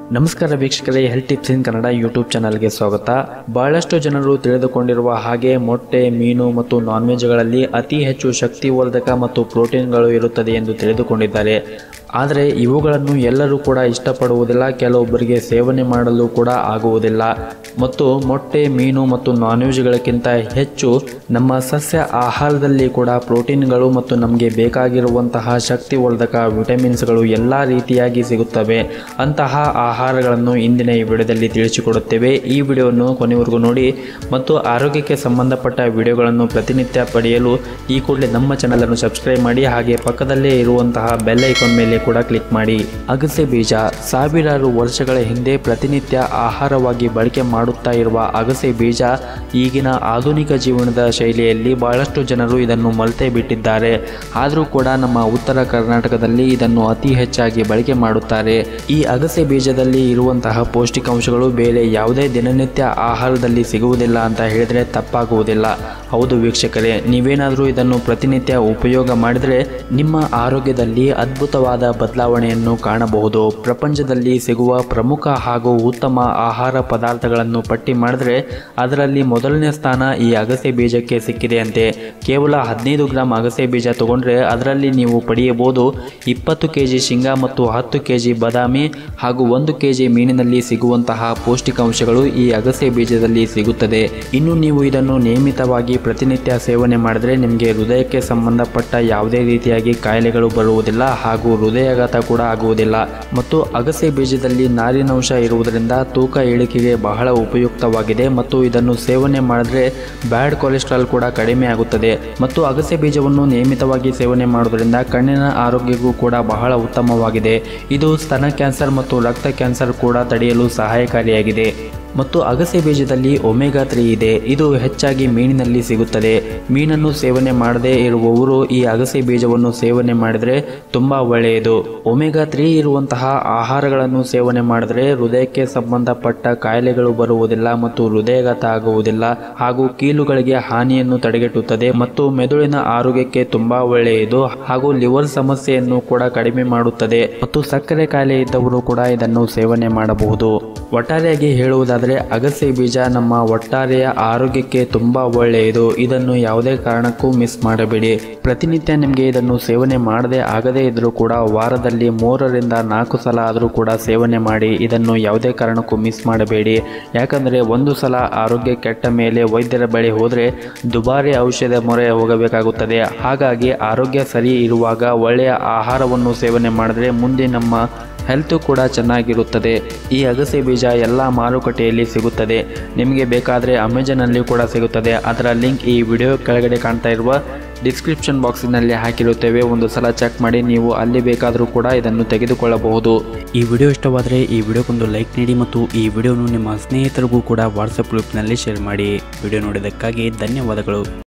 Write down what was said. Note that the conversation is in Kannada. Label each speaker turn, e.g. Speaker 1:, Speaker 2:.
Speaker 1: ನಮಸ್ಕಾರ ವೀಕ್ಷಕರೇ health tips in Kannada YouTube ಚಾನಲ್ಗೆ ಸ್ವಾಗತ ಬಹಳಷ್ಟು ಜನರು ತಿಳಿದುಕೊಂಡಿರುವ ಹಾಗೆ ಮೊಟ್ಟೆ ಮೀನು ಮತ್ತು ನಾನ್ ವೆಜ್ಗಳಲ್ಲಿ ಅತಿ ಹೆಚ್ಚು ಶಕ್ತಿವರ್ಧಕ ಮತ್ತು ಪ್ರೋಟೀನ್ಗಳು ಇರುತ್ತದೆ ಎಂದು ತಿಳಿದುಕೊಂಡಿದ್ದಾರೆ ಆದರೆ ಇವುಗಳನ್ನು ಎಲ್ಲರೂ ಕೂಡ ಇಷ್ಟಪಡುವುದಿಲ್ಲ ಕೆಲವೊಬ್ಬರಿಗೆ ಸೇವನೆ ಮಾಡಲು ಕೂಡ ಆಗುವುದಿಲ್ಲ ಮತ್ತು ಮೊಟ್ಟೆ ಮೀನು ಮತ್ತು ನಾನ್ ವೆಜ್ಗಳಕ್ಕಿಂತ ಹೆಚ್ಚು ನಮ್ಮ ಸಸ್ಯ ಆಹಾರದಲ್ಲಿ ಕೂಡ ಪ್ರೋಟೀನ್ಗಳು ಮತ್ತು ನಮಗೆ ಬೇಕಾಗಿರುವಂತಹ ಶಕ್ತಿವರ್ಧಕ ವಿಟಮಿನ್ಸ್ಗಳು ಎಲ್ಲ ರೀತಿಯಾಗಿ ಸಿಗುತ್ತವೆ ಅಂತಹ ಆಹಾರಗಳನ್ನು ಇಂದಿನ ಈ ವಿಡಿಯೋದಲ್ಲಿ ತಿಳಿಸಿಕೊಡುತ್ತೇವೆ ಈ ವಿಡಿಯೋವನ್ನು ಕೊನೆವರೆಗೂ ನೋಡಿ ಮತ್ತು ಆರೋಗ್ಯಕ್ಕೆ ಸಂಬಂಧಪಟ್ಟ ವಿಡಿಯೋಗಳನ್ನು ಪ್ರತಿನಿತ್ಯ ಪಡೆಯಲು ಈ ಕೂಡಲೇ ನಮ್ಮ ಚಾನಲನ್ನು ಸಬ್ಸ್ಕ್ರೈಬ್ ಮಾಡಿ ಹಾಗೆ ಪಕ್ಕದಲ್ಲೇ ಇರುವಂತಹ ಬೆಲ್ ಐಕಾನ್ ಮೇಲೆ ಕೂಡ ಕ್ಲಿಕ್ ಮಾಡಿ ಅಗಸೆ ಬೀಜ ಸಾವಿರಾರು ವರ್ಷಗಳ ಹಿಂದೆ ಪ್ರತಿನಿತ್ಯ ಆಹಾರವಾಗಿ ಬಳಕೆ ಮಾಡುತ್ತಾ ಇರುವ ಅಗಸೆ ಬೀಜ ಈಗಿನ ಆಧುನಿಕ ಜೀವನದ ಶೈಲಿಯಲ್ಲಿ ಬಹಳಷ್ಟು ಜನರು ಇದನ್ನು ಮರೆತೇ ಬಿಟ್ಟಿದ್ದಾರೆ ಆದರೂ ಕೂಡ ನಮ್ಮ ಉತ್ತರ ಕರ್ನಾಟಕದಲ್ಲಿ ಇದನ್ನು ಅತಿ ಹೆಚ್ಚಾಗಿ ಬಳಕೆ ಮಾಡುತ್ತಾರೆ ಈ ಅಗಸೆ ಬೀಜದಲ್ಲಿ ಇರುವಂತಹ ಪೌಷ್ಟಿಕಾಂಶಗಳು ಬೇರೆ ಯಾವುದೇ ದಿನನಿತ್ಯ ಆಹಾರದಲ್ಲಿ ಸಿಗುವುದಿಲ್ಲ ಅಂತ ಹೇಳಿದರೆ ತಪ್ಪಾಗುವುದಿಲ್ಲ ಹೌದು ವೀಕ್ಷಕರೇ ನೀವೇನಾದರೂ ಇದನ್ನು ಪ್ರತಿನಿತ್ಯ ಉಪಯೋಗ ಮಾಡಿದರೆ ನಿಮ್ಮ ಆರೋಗ್ಯದಲ್ಲಿ ಅದ್ಭುತವಾದ ಬದಲಾವಣೆಯನ್ನು ಕಾಣಬಹುದು ಪ್ರಪಂಚದಲ್ಲಿ ಸಿಗುವ ಪ್ರಮುಖ ಹಾಗೂ ಉತ್ತಮ ಆಹಾರ ಪದಾರ್ಥಗಳನ್ನು ಪಟ್ಟಿ ಮಾಡಿದ್ರೆ ಅದರಲ್ಲಿ ಮೊದಲನೇ ಸ್ಥಾನ ಈ ಅಗಸೆ ಬೀಜಕ್ಕೆ ಸಿಕ್ಕಿದೆ ಅಂತೆ ಕೇವಲ ಹದಿನೈದು ಗ್ರಾಂ ಅಗಸೆ ಬೀಜ ತಗೊಂಡ್ರೆ ಅದರಲ್ಲಿ ನೀವು ಪಡೆಯಬಹುದು ಇಪ್ಪತ್ತು ಕೆ ಜಿ ಶೇಂಗಾ ಮತ್ತು ಹತ್ತು ಕೆ ಜಿ ಬಾದಾಮಿ ಹಾಗೂ ಒಂದು ಕೆ ಜಿ ಮೀನಿನಲ್ಲಿ ಸಿಗುವಂತಹ ಪೌಷ್ಟಿಕಾಂಶಗಳು ಈ ಅಗಸೆ ಬೀಜದಲ್ಲಿ ಸಿಗುತ್ತದೆ ಇನ್ನು ನೀವು ಇದನ್ನು ನಿಯಮಿತವಾಗಿ ಪ್ರತಿನಿತ್ಯ ಸೇವನೆ ಮಾಡಿದ್ರೆ ನಿಮಗೆ ಹೃದಯಕ್ಕೆ ಸಂಬಂಧಪಟ್ಟ ಯಾವುದೇ ರೀತಿಯಾಗಿ ಕಾಯಿಲೆಗಳು ಬರುವುದಿಲ್ಲ ಹಾಗೂ ಹೃದಯಾಘಾತ ಕೂಡ ಆಗುವುದಿಲ್ಲ ಮತ್ತು ಅಗಸೆ ಬೀಜದಲ್ಲಿ ನಾರಿನಂಶ ಇರುವುದರಿಂದ ತೂಕ ಇಳಿಕೆಗೆ ಬಹಳ ಉಪಯುಕ್ತವಾಗಿದೆ ಮತ್ತು ಇದನ್ನು ಸೇವನೆ ಮಾಡಿದ್ರೆ ಬ್ಯಾಡ್ ಕೊಲೆಸ್ಟ್ರಾಲ್ ಕೂಡ ಕಡಿಮೆ ಆಗುತ್ತದೆ ಮತ್ತು ಅಗಸೆ ಬೀಜವನ್ನು ನಿಯಮಿತವಾಗಿ ಸೇವನೆ ಮಾಡುವುದರಿಂದ ಕಣ್ಣಿನ ಆರೋಗ್ಯಕ್ಕೂ ಕೂಡ ಬಹಳ ಉತ್ತಮವಾಗಿದೆ ಇದು ಸ್ತನ ಕ್ಯಾನ್ಸರ್ ಮತ್ತು ರಕ್ತ ಕ್ಯಾನ್ಸರ್ ಕೂಡ ತಡೆಯಲು ಸಹಾಯಕಾರಿಯಾಗಿದೆ ಮತ್ತು ಅಗಸೆ ಬೀಜದಲ್ಲಿ ಒಮೆಗಾ ತ್ರೀ ಇದೆ ಇದು ಹೆಚ್ಚಾಗಿ ಮೀನಿನಲ್ಲಿ ಸಿಗುತ್ತದೆ ಮೀನನ್ನು ಸೇವನೆ ಮಾಡದೇ ಇರುವವರು ಈ ಅಗಸೆ ಬೀಜವನ್ನು ಸೇವನೆ ಮಾಡಿದರೆ ತುಂಬ ಒಳ್ಳೆಯದು ಒಮೆಗಾ ತ್ರೀ ಇರುವಂತಹ ಆಹಾರಗಳನ್ನು ಸೇವನೆ ಮಾಡಿದ್ರೆ ಹೃದಯಕ್ಕೆ ಸಂಬಂಧಪಟ್ಟ ಕಾಯಿಲೆಗಳು ಬರುವುದಿಲ್ಲ ಮತ್ತು ಹೃದಯಘಾತ ಆಗುವುದಿಲ್ಲ ಹಾಗೂ ಕೀಲುಗಳಿಗೆ ಹಾನಿಯನ್ನು ತಡೆಗಟ್ಟುತ್ತದೆ ಮತ್ತು ಮೆದುಳಿನ ಆರೋಗ್ಯಕ್ಕೆ ತುಂಬಾ ಒಳ್ಳೆಯದು ಹಾಗೂ ಲಿವರ್ ಸಮಸ್ಯೆಯನ್ನು ಕೂಡ ಕಡಿಮೆ ಮಾಡುತ್ತದೆ ಮತ್ತು ಸಕ್ಕರೆ ಕಾಯಿಲೆ ಇದ್ದವರು ಕೂಡ ಇದನ್ನು ಸೇವನೆ ಮಾಡಬಹುದು ಒಟ್ಟಾರೆಯಾಗಿ ಹೇಳುವುದಾದರೆ ಅಗಸೆ ಬೀಜ ನಮ್ಮ ಒಟ್ಟಾರೆಯ ಆರೋಗ್ಯಕ್ಕೆ ತುಂಬಾ ಒಳ್ಳೆಯದು ಇದನ್ನು ಯಾವುದೇ ಕಾರಣಕ್ಕೂ ಮಿಸ್ ಮಾಡಬೇಡಿ ಪ್ರತಿನಿತ್ಯ ನಿಮಗೆ ಇದನ್ನು ಸೇವನೆ ಮಾಡದೆ ಆಗದೇ ಇದ್ರೂ ಕೂಡ ವಾರದಲ್ಲಿ ಮೂರರಿಂದ ನಾಲ್ಕು ಸಲ ಆದರೂ ಕೂಡ ಸೇವನೆ ಮಾಡಿ ಇದನ್ನು ಯಾವುದೇ ಕಾರಣಕ್ಕೂ ಮಿಸ್ ಮಾಡಬೇಡಿ ಯಾಕಂದರೆ ಒಂದು ಸಲ ಆರೋಗ್ಯ ಕೆಟ್ಟ ಮೇಲೆ ವೈದ್ಯರ ಬಳಿ ಹೋದರೆ ದುಬಾರಿ ಔಷಧ ಮೊರೆ ಹೋಗಬೇಕಾಗುತ್ತದೆ ಹಾಗಾಗಿ ಆರೋಗ್ಯ ಸರಿ ಇರುವಾಗ ಒಳ್ಳೆಯ ಆಹಾರವನ್ನು ಸೇವನೆ ಮಾಡಿದ್ರೆ ಮುಂದೆ ನಮ್ಮ ಹೆಲ್ತು ಕೂಡ ಚೆನ್ನಾಗಿರುತ್ತದೆ ಈ ಅಗಸೆ ಬೀಜ ಎಲ್ಲ ಮಾರುಕಟ್ಟೆಯಲ್ಲಿ ಸಿಗುತ್ತದೆ ನಿಮಗೆ ಬೇಕಾದರೆ ಅಮೆಜಾನಲ್ಲಿ ಕೂಡ ಸಿಗುತ್ತದೆ ಅದರ ಲಿಂಕ್ ಈ ವಿಡಿಯೋ ಕೆಳಗಡೆ ಕಾಣ್ತಾ ಇರುವ ಡಿಸ್ಕ್ರಿಪ್ಷನ್ ಬಾಕ್ಸಿನಲ್ಲಿ ಹಾಕಿರುತ್ತೇವೆ ಒಂದು ಸಲ ಚೆಕ್ ಮಾಡಿ ನೀವು ಅಲ್ಲಿ ಬೇಕಾದರೂ ಕೂಡ ಇದನ್ನು ತೆಗೆದುಕೊಳ್ಳಬಹುದು ಈ ವಿಡಿಯೋ ಇಷ್ಟವಾದರೆ ಈ ವಿಡಿಯೋಕ್ಕೊಂದು ಲೈಕ್ ನೀಡಿ ಮತ್ತು ಈ ವಿಡಿಯೋನು ನಿಮ್ಮ ಸ್ನೇಹಿತರಿಗೂ ಕೂಡ ವಾಟ್ಸಪ್ ಗ್ರೂಪ್ನಲ್ಲಿ ಶೇರ್ ಮಾಡಿ ವಿಡಿಯೋ ನೋಡಿದ್ದಕ್ಕಾಗಿ ಧನ್ಯವಾದಗಳು